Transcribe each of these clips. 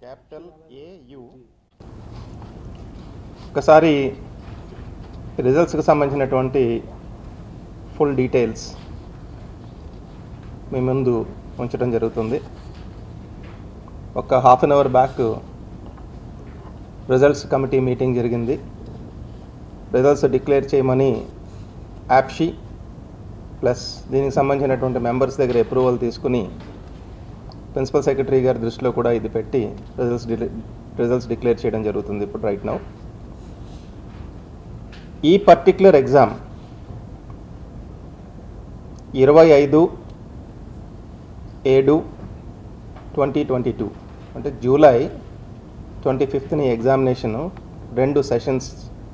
capital AU ఒకసారి రిజల్ట్స్కి సంబంధించినటువంటి full details మీ ముందు ఉంచడం జరుగుతుంది ఒక half an hour back results committee meeting జరిగింది రిజల్ట్స్ డిక్లేర్ చేయమని యాప్షి ప్లస్ దీనికి సంబంధించినటువంటి మెంబర్స్ దగ్గర అప్రూవల్ తీసుకుని ప్రిన్సిపల్ సెక్రటరీ గారి దృష్టిలో కూడా ఇది పెట్టి రిజల్ట్స్ రిజల్ట్స్ డిక్లేర్ చేయడం జరుగుతుంది ఇప్పుడు రైట్ నౌ ఈ పర్టిక్యులర్ ఎగ్జామ్ ఇరవై ఐదు ఏడు ట్వంటీ ట్వంటీ టూ అంటే జూలై ట్వంటీ ఫిఫ్త్ని ఎగ్జామినేషను రెండు సెషన్స్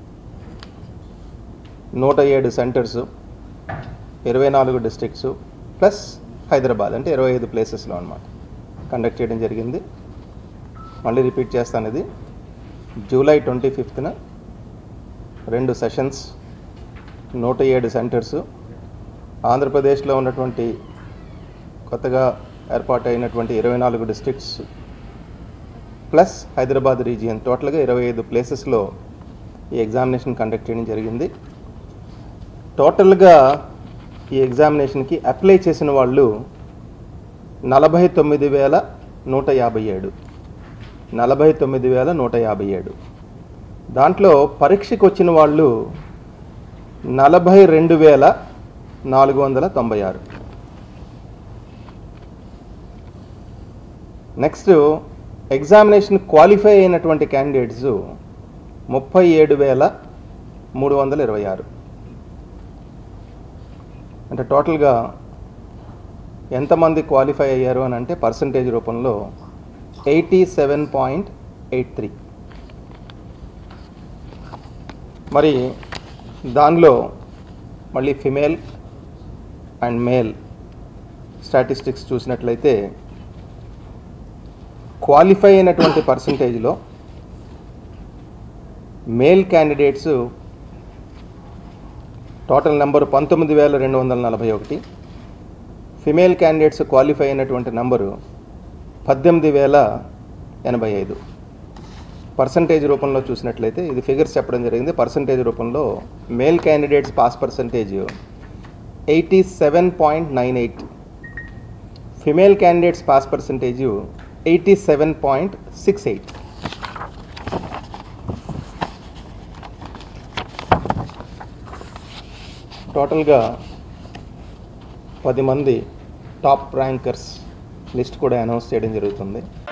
నూట ఏడు సెంటర్సు ఇరవై నాలుగు డిస్ట్రిక్ట్స్ ప్లస్ హైదరాబాద్ అంటే ఇరవై ఐదు ప్లేసెస్లో అనమాట కండక్ట్ చేయడం జరిగింది మళ్ళీ రిపీట్ చేస్తాను ఇది జూలై ట్వంటీ ఫిఫ్త్న రెండు సెషన్స్ నూట ఏడు సెంటర్స్ ఆంధ్రప్రదేశ్లో ఉన్నటువంటి కొత్తగా ఏర్పాటు అయినటువంటి ఇరవై నాలుగు డిస్ట్రిక్ట్స్ ప్లస్ హైదరాబాద్ రీజియన్ టోటల్గా ఇరవై ఐదు ప్లేసెస్లో ఈ ఎగ్జామినేషన్ కండక్ట్ చేయడం జరిగింది టోటల్గా ఈ ఎగ్జామినేషన్కి అప్లై చేసిన వాళ్ళు నలభై తొమ్మిది వేల నూట యాభై ఏడు నలభై తొమ్మిది వేల నూట యాభై ఏడు దాంట్లో పరీక్షకు వచ్చిన వాళ్ళు నలభై రెండు వేల నాలుగు వందల తొంభై ఆరు నెక్స్ట్ ఎగ్జామినేషన్ క్వాలిఫై అయినటువంటి క్యాండిడేట్స్ ముప్పై ఏడు వేల మూడు వందల ఇరవై ఆరు అంటే టోటల్గా ఎంతమంది క్వాలిఫై అయ్యారు అని అంటే పర్సంటేజ్ రూపంలో eighty seven point eight three మరి దానిలో మళ్ళీ ఫిమేల్ అండ్ మేల్ స్టాటిస్టిక్స్ చూసినట్లయితే క్వాలిఫై అయినటువంటి పర్సంటేజ్లో మేల్ క్యాండిడేట్స్ టోటల్ నెంబర్ పంతొమ్మిది వేల రెండు వందల నలభై ఒకటి ఫిమేల్ క్యాండిడేట్స్ క్వాలిఫై అయినటువంటి నంబరు పద్దెనిమిది వేల ఎనభై ఐదు పర్సంటేజ్ రూపంలో చూసినట్లయితే ఇది ఫిగర్స్ చెప్పడం జరిగింది పర్సంటేజ్ రూపంలో male candidates pass percentage eighty seven point nine eight female candidates pass percentage eighty seven point six eight టోటల్గా పది మంది టాప్ ర్యాంకర్స్ లిస్ట్ కూడా అనౌన్స్ చేయడం జరుగుతుంది